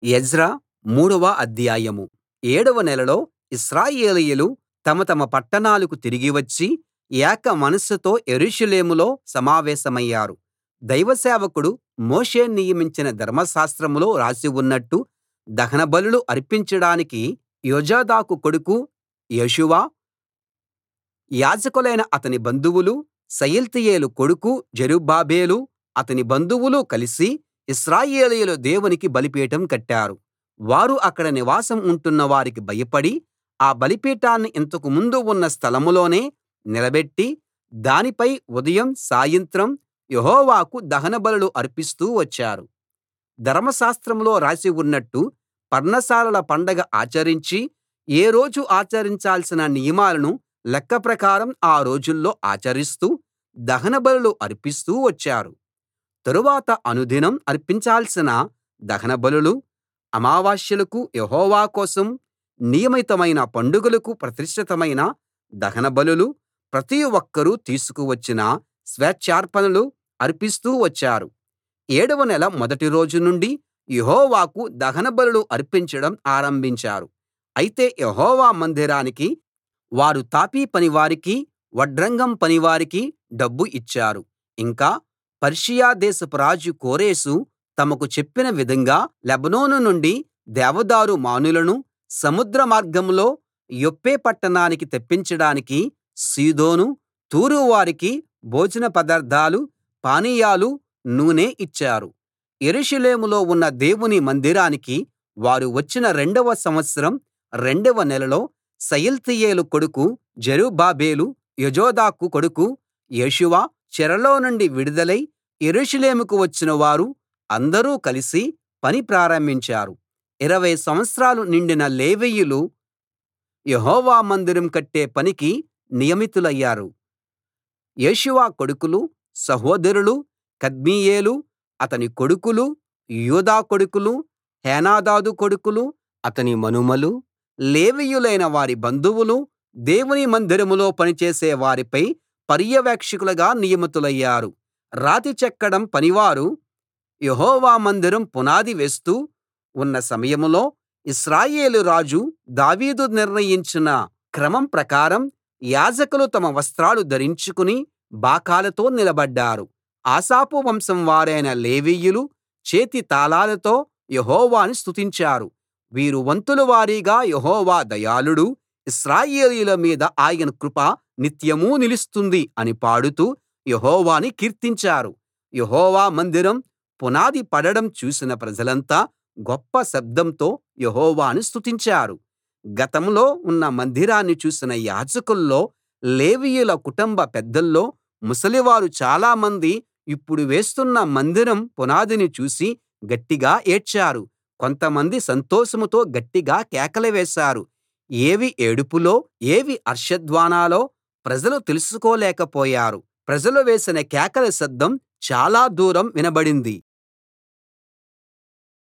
Ezra మూడవ అధ్యాయం ఏడవ నెలలో ఇశ్రాయేలీయులు తమ తమ పట్టణాలకు తిరిగి వచ్చి ఏక మనస్సుతో యెరూషలేములో సమావేశమయ్యారు దైవ సేవకుడు మోషే నియమించిన ధర్మశాస్త్రంలో రాసి ఉన్నట్టు దహనబలులు అర్పించడానికి యోజాదాకు కొడుకు యేషూవ యాజకులైన అతని బంధువులు షయల్తీయేలు కొడుకు జెరుబ్బాబెలు అతని బంధువులు కలిసి ఇశ్రాయేలీయులు దేవునికి బలిపీఠం కట్టారు వారు అక్కడ నివాసం ఉంటున్న వారికి భయపడి ఆ బలిపీఠాన్ని ఇంతకు ముందు ఉన్న స్థలంలోనే నిలబెట్టి దానిపై ఉదయం సాయంత్రం యెహోవాకు దహనబలులు అర్పిస్తూ వచ్చారు ధర్మశాస్త్రంలో రాసి ఉన్నట్టు పర్ణశాలల పండగ ఆచరించి ఏ రోజు ఆచరించాల్సిన నియమాలను లెక్క ప్రకారం ఆ రోజుల్లో ఆచరిస్తూ దహనబలులు అర్పిస్తూ వచ్చారు తరువాత అనుదినం అర్పించాల్సిన దహనబలులు అమావాస్యలకు యెహోవా కోసం నియమితమైన పండుగలకు ప్రతిష్ఠితమైన దహనబలులు ప్రతి ఒక్కరూ తీసుకు వచ్చిన స్వేచ్ఛార్పణలు అర్పిస్తూ వచ్చారు ఏడవ నెల మొదటి రోజు నుండి యెహోవాకు దహనబలులు అర్పించడం ఆరంభించారు అయితే యెహోవా మందిరానికి వారు తాపీ పనివారికి వడ్రంగం పనివారికి డబ్బు ఇచ్చారు ఇంకా పర్షియా దేశపు రాజు కోరెషు తమకు చెప్పిన విధంగా లెబానోను నుండి దేవదారు మానులను సముద్ర మార్గంలో యొప్పే పట్టణానికి తెప్పించడానికి సీదోను తూరు వారికి భోజన పదార్థాలు పానీయాలు నూనె ఇచ్చారు యెరూషలేములో ఉన్న దేవుని మందిరానికి వారు వచ్చిన రెండవ సంవత్సరం రెండవ నెలలో షయల్తీయేలు కొడుకు జెరుబ్బాబెలు యోజాదాకు కొడుకు యేషూవ చెరలో నుండి విడుదలై యెరూషలేముకు వచ్చిన వారు అందరూ కలిసి పని ప్రారంభించారు ఇరవై సంవత్సరాలు నిండిన లేవీయులు యెహోవా మందిరం కట్టే పనికి నియమితులయ్యారు యేషూవ కొడుకులు సహోదరులు కద్మీయేలు అతని కొడుకులు యూదా కొడుకులు హేనాదాదు కొడుకులు అతని మనుమలు లేవీయులైన వారి బంధువులు దేవుని మందిరంలో పనిచేసే వారిపై పర్యవేక్షకులుగా నియమితులయ్యారు రాతి చెక్కడం పనివారు యెహోవా మందిరం పునాది వేస్తూ ఉన్న సమయంలో ఇశ్రాయేలు రాజు దావీదు నిర్ణయించిన క్రమం ప్రకారం యాజకులు తమ వస్త్రాలు ధరించుకుని బాకాలతో నిలబడ్డారు ఆసాపు వంశం వారైన లేవీయులు చేతి తాళాలతో యెహోవాను స్తుతించారు వీరు వంతుల వారీగా యెహోవా దయాళుడు ఇశ్రాయేలీయుల మీద ఆయన కృప నిత్యమూ నిలుస్తుంది అని పాడుతూ యెహోవాను కీర్తించారు యెహోవా మందిరం పునాది పడడం చూసిన ప్రజలంతా గొప్ప శబ్దంతో యెహోవాను స్తుతించారు గతంలో ఉన్న మందిరాన్ని చూసిన యాజకుల్లో లేవీయుల కుటుంబ పెద్దల్లో ముసలివారు చాలామంది ఇప్పుడు వేస్తున్న మందిరం పునాదిని చూసి గట్టిగా ఏడ్చారు కొంతమంది సంతోషంతో గట్టిగా కేకలు వేశారు ఏవి ఏడుపులో ఏవి హర్షధ్వానాలో ప్రజలు తెలుసుకోలేకపోయారు ప్రజలు వేసిన కేకల శబ్దం చాలా దూరం వినబడింది